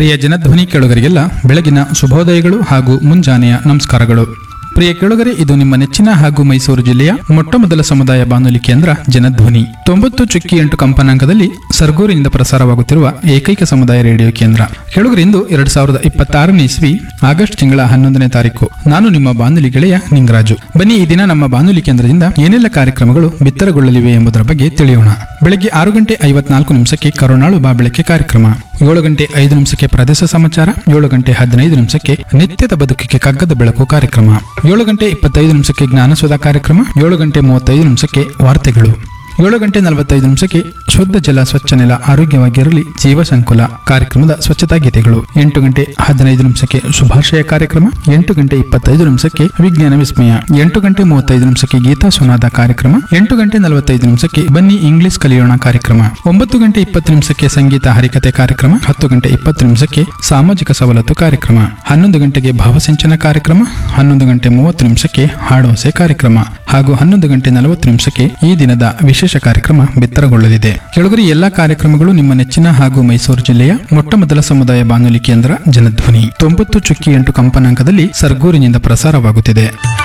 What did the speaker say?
ಪ್ರಿಯ ಜನಧ್ವನಿ ಕೇಳುಗರಿಗೆಲ್ಲ ಬೆಳಗಿನ ಶುಭೋದಯಗಳು ಹಾಗೂ ಮುಂಜಾನೆಯ ನಮಸ್ಕಾರಗಳು ಪ್ರಿಯ ಕೇಳುಗರೆ ಇದು ನಿಮ್ಮ ನೆಚ್ಚಿನ ಹಾಗೂ ಮೈಸೂರು ಜಿಲ್ಲೆಯ ಮೊಟ್ಟಮೊದಲ ಸಮುದಾಯ ಬಾನುಲಿ ಕೇಂದ್ರ ಜನಧ್ವನಿ ತೊಂಬತ್ತು ಚುಕ್ಕಿ ಎಂಟು ಕಂಪನಾಂಕದಲ್ಲಿ ಸರ್ಗೂರಿನಿಂದ ಪ್ರಸಾರವಾಗುತ್ತಿರುವ ಏಕೈಕ ಸಮುದಾಯ ರೇಡಿಯೋ ಕೇಂದ್ರ ಕೇಳುಗರಿಂದು ಎರಡ್ ಸಾವಿರದ ಇಪ್ಪತ್ತಾರನೇ ಇಸ್ವಿ ಆಗಸ್ಟ್ ತಿಂಗಳ ಹನ್ನೊಂದನೇ ತಾರೀಕು ನಾನು ನಿಮ್ಮ ಬಾನುಲಿ ಗೆಳೆಯ ನಿಂಗರಾಜು ಬನ್ನಿ ಈ ದಿನ ನಮ್ಮ ಬಾನುಲಿ ಕೇಂದ್ರದಿಂದ ಏನೆಲ್ಲ ಕಾರ್ಯಕ್ರಮಗಳು ಬಿತ್ತರಗೊಳ್ಳಲಿವೆ ಎಂಬುದರ ಬಗ್ಗೆ ತಿಳಿಯೋಣ ಬೆಳಗ್ಗೆ ಆರು ಗಂಟೆ ಐವತ್ನಾಲ್ಕು ನಿಮಿಷಕ್ಕೆ ಕರುಣಾಳು ಬಾ ಬೆಳಕೆ ಕಾರ್ಯಕ್ರಮ ಏಳು ಗಂಟೆ ಐದು ನಿಮಿಷಕ್ಕೆ ಪ್ರದೇಶ ಸಮಾಚಾರ ಏಳು ಗಂಟೆ ಹದಿನೈದು ನಿಮಿಷಕ್ಕೆ ನಿತ್ಯದ ಬದುಕಿಗೆ ಕಗ್ಗದ ಬೆಳಕು ಕಾರ್ಯಕ್ರಮ ಏಳು ಗಂಟೆ ಇಪ್ಪತ್ತೈದು ನಿಮಿಷಕ್ಕೆ ಜ್ಞಾನಸುಧಾ ಕಾರ್ಯಕ್ರಮ ಏಳು ಗಂಟೆ ಮೂವತ್ತೈದು ನಿಮಿಷಕ್ಕೆ ವಾರ್ತೆಗಳು ಏಳು ಗಂಟೆ ನಲವತ್ತೈದು ನಿಮಿಷಕ್ಕೆ ಶುದ್ಧ ಜಲ ಸ್ವಚ್ಛ ನೆಲ ಆರೋಗ್ಯವಾಗಿರಲಿ ಜೀವ ಸಂಕುಲ ಕಾರ್ಯಕ್ರಮದ ಸ್ವಚ್ಛತಾ ಗೀತೆಗಳು ಎಂಟು ಗಂಟೆ ಹದಿನೈದು ನಿಮಿಷಕ್ಕೆ ಶುಭಾಶಯ ಕಾರ್ಯಕ್ರಮ ಎಂಟು ಗಂಟೆ ಇಪ್ಪತ್ತೈದು ನಿಮಿಷಕ್ಕೆ ವಿಜ್ಞಾನ ವಿಸ್ಮಯ ಎಂಟು ಗಂಟೆ ಮೂವತ್ತೈದು ನಿಮಿಷಕ್ಕೆ ಗೀತಾ ಸುನಾದ ಕಾರ್ಯಕ್ರಮ ಎಂಟು ಗಂಟೆ ನಲವತ್ತೈದು ನಿಮಿಷಕ್ಕೆ ಬನ್ನಿ ಇಂಗ್ಲಿಷ್ ಕಲಿಯೋಣ ಕಾರ್ಯಕ್ರಮ ಒಂಬತ್ತು ಗಂಟೆ ಇಪ್ಪತ್ತು ನಿಮಿಷಕ್ಕೆ ಸಂಗೀತ ಹರಿಕತೆ ಕಾರ್ಯಕ್ರಮ ಹತ್ತು ಗಂಟೆ ಇಪ್ಪತ್ತು ನಿಮಿಷಕ್ಕೆ ಸಾಮಾಜಿಕ ಸವಲತ್ತು ಕಾರ್ಯಕ್ರಮ ಹನ್ನೊಂದು ಗಂಟೆಗೆ ಭಾವಸಿಂಚನ ಕಾರ್ಯಕ್ರಮ ಹನ್ನೊಂದು ಗಂಟೆ ಮೂವತ್ತು ನಿಮಿಷಕ್ಕೆ ಹಾಡೋಸೆ ಕಾರ್ಯಕ್ರಮ ಹಾಗೂ ಹನ್ನೊಂದು ಗಂಟೆ ನಲವತ್ತು ನಿಮಿಷಕ್ಕೆ ಈ ದಿನದ ವಿಶೇಷ ಕಾರ್ಯಕ್ರಮ ಬಿತ್ತರಗೊಳ್ಳಲಿದೆ ಕೆಳಗರಿ ಎಲ್ಲಾ ಕಾರ್ಯಕ್ರಮಗಳು ನಿಮ್ಮ ನೆಚ್ಚಿನ ಹಾಗೂ ಮೈಸೂರು ಜಿಲ್ಲೆಯ ಮೊಟ್ಟಮೊದಲ ಸಮುದಾಯ ಬಾನುಲಿ ಕೇಂದ್ರ ಜನಧ್ವನಿ ತೊಂಬತ್ತು ಚುಕ್ಕಿ ಎಂಟು ಕಂಪನಾಂಕದಲ್ಲಿ ಸರ್ಗೂರಿನಿಂದ ಪ್ರಸಾರವಾಗುತ್ತಿದೆ